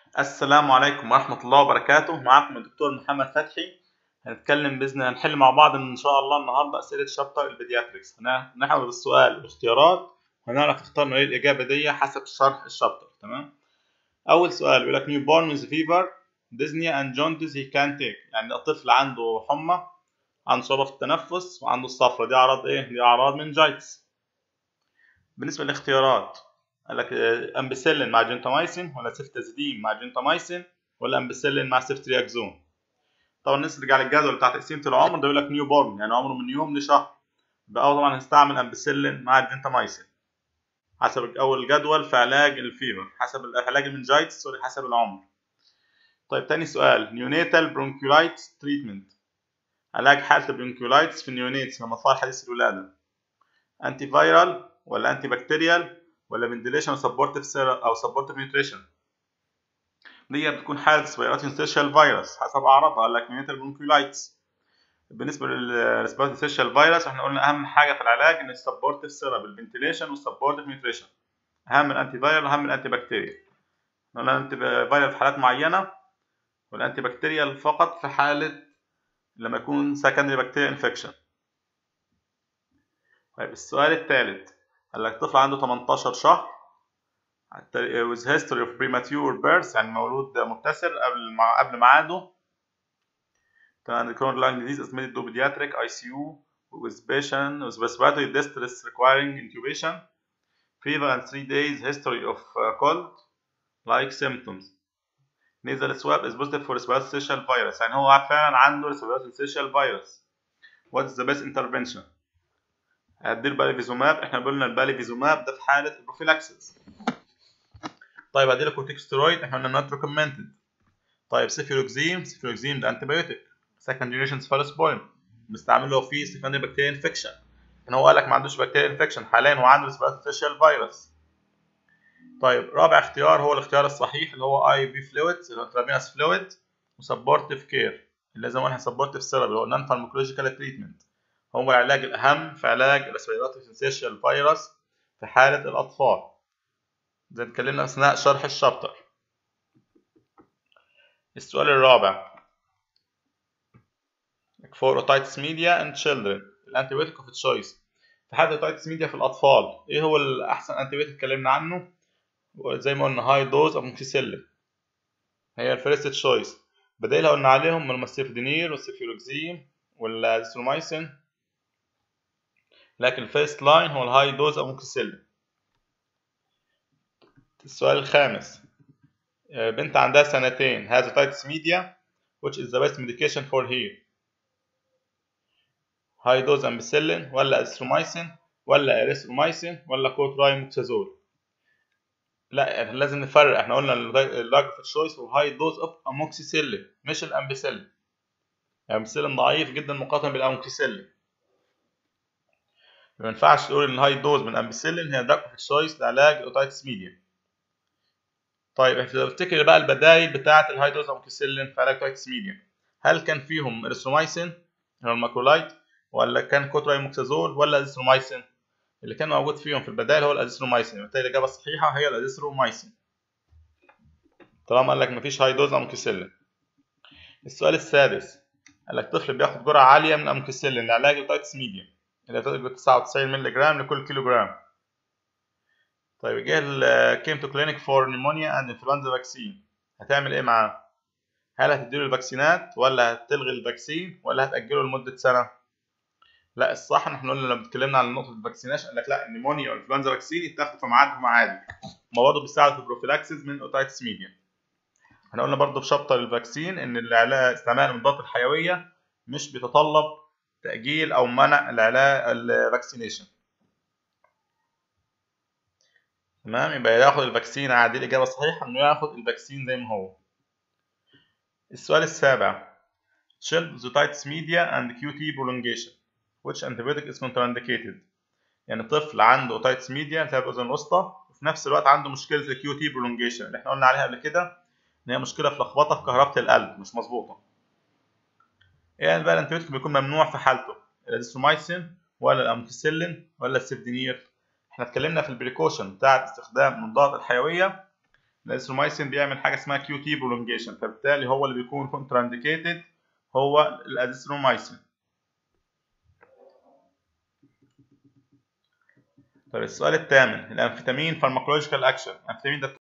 السلام عليكم ورحمة الله وبركاته معكم الدكتور محمد فتحي هنتكلم بإذن الله هنحل مع بعض إن شاء الله النهاردة أسئلة شابتر البيدياتريكس هنحفظ السؤال والاختيارات وهنعرف اخترنا إيه الإجابة دي حسب شرح الشابتر تمام أول سؤال بيقول لك نيو بورن with fever dyspnea and jaundice he can take يعني الطفل عنده حمى عنده صعوبة في التنفس وعنده الصفرة دي أعراض إيه؟ دي أعراض منجايتس بالنسبة للاختيارات قال لك امبسيلين مع جنتامايسين ولا سيفتازيدين مع جنتامايسين ولا امبسيلين مع سيفترياكزون طبعا نرجع للجدول بتاع تقسيمه العمر ده بيقول لك نيو بورن يعني عمره من يوم لشهر يبقى طبعا هنستعمل امبسيلين مع الجنتامايسين حسب اول جدول في علاج الفيفر حسب علاج المنجايتس سوري حسب العمر طيب تاني سؤال نيونيتال برونكيولايتس تريتمنت علاج حالة البرونكيولايتس في النيونيتس في الأطفال حديث الولادة أنتي فايرال ولا أنتي بكتيريال ولا فنتيليشن وسبورتيف سيرا او سبورتيف نيوتريشن دي بتكون حاله ريسبيراتوري انسيشال فيروس حسب اعراضها قال لك نيونيتال برونكيولايتس بالنسبه للريسبيراتوري انسيشال فيروس احنا قلنا اهم حاجه في العلاج ان السبورتيف سيرا بالفنتيليشن والسبورتيف نيوتريشن اهم من الانتي فايرال واهم من الانتي بكتيريال قلنا الانتي فايرال في حالات معينه والانتي بكتيريال فقط في حاله لما يكون سكندري بكتيريا انفكشن طيب السؤال الثالث قال لك طفل عنده 18 شهر with history of premature birth يعني مولود مبتسر قبل مع قبل ميعاده تمام chronic lung disease estimated to pediatric ICU with patient with respiratory distress requiring intubation fever and 3 days history of cold like symptoms nasal swab is positive for respiratory syncytial virus يعني هو فعلا عنده respiratory syncytial virus what is the best intervention هديله باليفيزوماب احنا قلنا الباليفيزوماب ده في حاله البروفيلاكسس طيب هديله كورتيكوستيرويد احنا قلنا نوت ريكومندد طيب سيفيروكزيم سيفيروكزيم ده انتي بايوتيك سكند جنريشن سفالوسبورين بنستعمله في سكندري بكتيريا انفكشن ان هو قال لك ما عندوش بكتيريا انفكشن حاليا هو عنده ريسبيراتوري فيروس طيب رابع اختيار هو الاختيار الصحيح اللي هو اي في فلويد اللي هو انترافينوس فلويد وسبورتيف كير اللي زي ما قلنا سبورتيف سيرب اللي هو نون فارماكولوجيكال تريتمنت هو العلاج الأهم في علاج الريسبيراتوري سنسيشال فيروس في حالة الأطفال زي ما اتكلمنا أثناء شرح الشابتر السؤال الرابع for otitis media and children الانتيبيوتيك اوف تشويس في حالة otitis media في الأطفال إيه هو الأحسن انتيبيوتيك اتكلمنا عنه زي ما قلنا هاي دوز أموكسيسيلين هي الفيرست تشويس بدايلها قلنا عليهم المستفدينير والسيفيروكزيم والازيثروميسين لكن الفيرست لاين هو الهاي دوز اموكسيسيلين السؤال الخامس بنت عندها سنتين has otitis media which is the best medication for here high dose ampicillin ولا azithromycin ولا erythromycin ولا cotrimoxazole لا لازم نفرق احنا قلنا اللاج في الشويس هو هاي دوز اوف اموكسيسيلين مش الامبيسيلين الامبيسيلين ضعيف جدا مقارنه بالاموكسيسيلين ما ينفعش تقول ان الهاي دوز من امبيسيلين هي دراج اوف تشويس لعلاج الاوتايتس ميديا طيب افتكر بقى البدايل بتاعه الهاي دوز اموكسيسيلين في علاج الاوتايتس ميديا هل كان فيهم اريثرومايسين اللي هو الماكرولايت ولا كان كوترايموكسازول ولا ازيثرومايسين اللي كان موجود فيهم في البدائل هو الازيثرومايسين بالتالي الاجابه الصحيحه هي الازيثرومايسين طالما قال لك مفيش هاي دوز اموكسيسيلين السؤال السادس قال لك طفل بياخد جرعه عاليه من الاموكسيسيلين لعلاج الاوتايتس ميديا اللي تقدر 99 مللي جرام لكل كيلو جرام طيب جه كيم تو كلينيك فور نيمونيا اند انفلونزا فاكسين هتعمل ايه معاه هل هتديله الفاكسينات ولا هتلغي الفاكسين ولا هتاجله لمده سنه لا الصح ان احنا قلنا لما اتكلمنا عن نقطه الفاكسينيشن قال لك لا النيمونيا والانفلونزا فاكسين يتاخدوا في ميعادهم عادي هما برضه بيساعدوا في البروفيلاكسيس من اوتايتس ميديا احنا قلنا برضه في شابتر الفاكسين ان العلاج استعمال المضادات الحيويه مش بيتطلب تأجيل أو منع العلاج الفاكسينيشن تمام يبقى ياخد الفاكسين عادي الإجابة الصحيحة إنه ياخد الفاكسين زي ما هو السؤال السابع Child otitis media and QT prolongation which antibiotic is contraindicated يعني طفل عنده otitis media التهاب الأذن الوسطى وفي نفس الوقت عنده مشكلة ال QT prolongation اللي احنا قلنا عليها قبل كده إن هي مشكلة في لخبطة في كهربة القلب مش مظبوطة يعني بقى الانتيبيوتيك بيكون ممنوع في حالته الازيثروميسين ولا الاموكسيسيلين ولا السيفدينير احنا اتكلمنا في البريكوشن بتاعه استخدام المضادات الحيويه الازيثرومايسين بيعمل حاجه اسمها كيو تي برولونجيشن فبالتالي هو اللي بيكون كونترانديكيتد هو الازيثرومايسين طيب السؤال الثامن الانفيتامين فارماكولوجيكال اكشن الانفيتامين ده